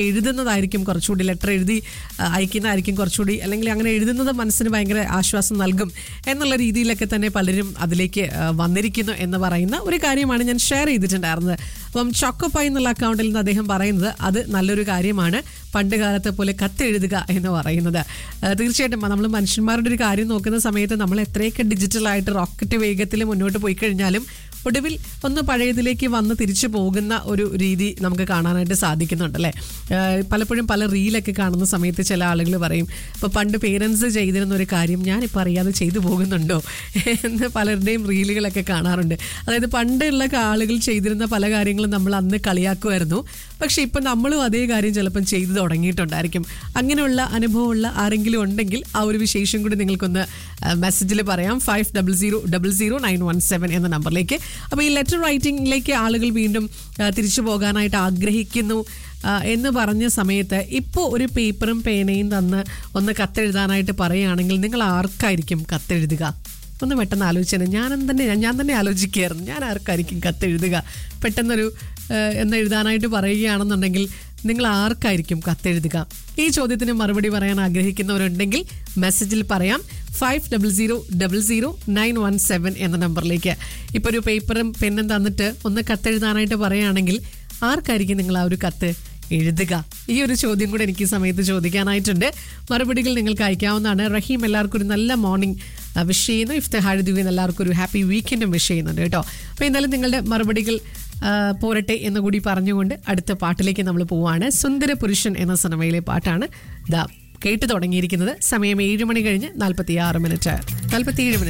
എഴുതുന്നതായിരിക്കും കുറച്ചുകൂടി ലെറ്റർ എഴുതി ആ, അയക്കുന്നതായിരിക്കും കുറച്ചുകൂടി അല്ലെങ്കിൽ അങ്ങനെ എഴുതുന്നത് മനസ്സിന് ഭയങ്കര ആശ്വാസം നൽകും എന്നുള്ള രീതിയിലൊക്കെ തന്നെ പലരും അതിലേക്ക് ആ, വന്നിരിക്കുന്നു എന്ന് പറയുന്ന ഒരു കാര്യമാണ് ഞാൻ ഷെയർ ചെയ്തിട്ടുണ്ടായിരുന്നത് അപ്പം ചോക്കോപ്പൈ എന്നുള്ള അക്കൗണ്ടിൽ നിന്ന് അദ്ദേഹം പറയുന്നത് അത് നല്ലൊരു കാര്യമാണ് പണ്ട് കാലത്തെ പോലെ കത്തെഴുതുക എന്ന് പറയുന്നത് ആ, തീർച്ചയായിട്ടും നമ്മൾ മനുഷ്യന്മാരുടെ ഒരു കാര്യം നോക്കുന്ന സമയത്ത് നമ്മൾ എത്രയൊക്കെ ഡിജിറ്റലായിട്ട് റോക്കറ്റ് വേഗത്തിൽ മുന്നോട്ട് പോയി കഴിഞ്ഞാലും ഒടുവിൽ ഒന്ന് പഴയതിലേക്ക് വന്ന് തിരിച്ചു പോകുന്ന ഒരു രീതി നമുക്ക് കാണാനായിട്ട് സാധിക്കുന്നുണ്ട് അല്ലേ ആഹ് പലപ്പോഴും പല റീലൊക്കെ കാണുന്ന സമയത്ത് ചില ആളുകൾ പറയും ഇപ്പോൾ പണ്ട് പേരൻസ് ചെയ്തിരുന്ന ഒരു കാര്യം ഞാനിപ്പോൾ അറിയാതെ ചെയ്തു പോകുന്നുണ്ടോ എന്ന് പലരുടെയും റീലുകളൊക്കെ കാണാറുണ്ട് അതായത് പണ്ടുള്ള ആളുകൾ ചെയ്തിരുന്ന പല കാര്യങ്ങളും നമ്മൾ അന്ന് കളിയാക്കുമായിരുന്നു പക്ഷെ ഇപ്പം നമ്മളും അതേ കാര്യം ചിലപ്പം ചെയ്തു തുടങ്ങിയിട്ടുണ്ടായിരിക്കും അങ്ങനെയുള്ള അനുഭവമുള്ള ആരെങ്കിലും ഉണ്ടെങ്കിൽ ആ ഒരു വിശേഷം കൂടി നിങ്ങൾക്കൊന്ന് മെസ്സേജിൽ പറയാം five double zero double zero nine one seven എന്ന നമ്പറിലേക്ക് അപ്പോൾ ഈ ലെറ്റർ റൈറ്റിംഗിലേക്ക് ആളുകൾ വീണ്ടും ആ, തിരിച്ചു പോകാനായിട്ട് ആഗ്രഹിക്കുന്നു ആ, എന്ന് പറഞ്ഞ സമയത്ത് ഇപ്പോൾ ഒരു പേപ്പറും പേനയും തന്ന് ഒന്ന് കത്തെഴുതാനായിട്ട് പറയുകയാണെങ്കിൽ നിങ്ങൾ ആർക്കായിരിക്കും കത്തെഴുതുക ഒന്ന് പെട്ടെന്ന് ആലോചിച്ചത് ഞാൻ തന്നെ ഞാൻ തന്നെ ആലോചിക്കുകയായിരുന്നു ഞാൻ ആർക്കായിരിക്കും കത്തെഴുതുക പെട്ടെന്നൊരു ഏഹ്, എന്ന് എഴുതാനായിട്ട് പറയുകയാണെന്നുണ്ടെങ്കിൽ നിങ്ങൾ ആർക്കായിരിക്കും കത്തെഴുതുക ഈ ചോദ്യത്തിന് മറുപടി പറയാൻ ആഗ്രഹിക്കുന്നവരുണ്ടെങ്കിൽ മെസ്സേജിൽ പറയാം five double zero double zero nine one seven എന്ന നമ്പറിലേക്ക് ഇപ്പോൾ ഒരു പേപ്പറും പെന്നും തന്നിട്ട് ഒന്ന് കത്തെഴുതാനായിട്ട് പറയുകയാണെങ്കിൽ ആർക്കായിരിക്കും നിങ്ങൾ ആ ഒരു കത്ത് എഴുതുക ഈ ഒരു ചോദ്യം കൂടെ എനിക്ക് ഈ സമയത്ത് ചോദിക്കാനായിട്ടുണ്ട് മറുപടികൾ നിങ്ങൾക്ക് അയക്കാവുന്നതാണ് റഹീം എല്ലാവർക്കും ഒരു നല്ല മോർണിംഗ് വിഷ് ചെയ്യുന്നു ഇഫ്തഹാരി ദിവ്യൻ എല്ലാവർക്കും ഒരു ഹാപ്പി വീക്കെൻഡും വിഷ് ചെയ്യുന്നുണ്ട് കേട്ടോ അപ്പോൾ എന്തായാലും നിങ്ങളുടെ മറുപടികൾ ആ, പോരട്ടെ എന്ന് കൂടി പറഞ്ഞുകൊണ്ട് അടുത്ത പാട്ടിലേക്ക് നമ്മൾ പോവാണ് സുന്ദര പുരുഷൻ എന്ന സിനിമയിലെ പാട്ടാണ് ദാ കേട്ടു തുടങ്ങിയിരിക്കുന്നത് സമയം ഏഴ് മണി കഴിഞ്ഞ് നാൽപ്പത്തി ആറ് മിനിറ്റ് നാൽപ്പത്തി ഏഴ് മിനിറ്റ്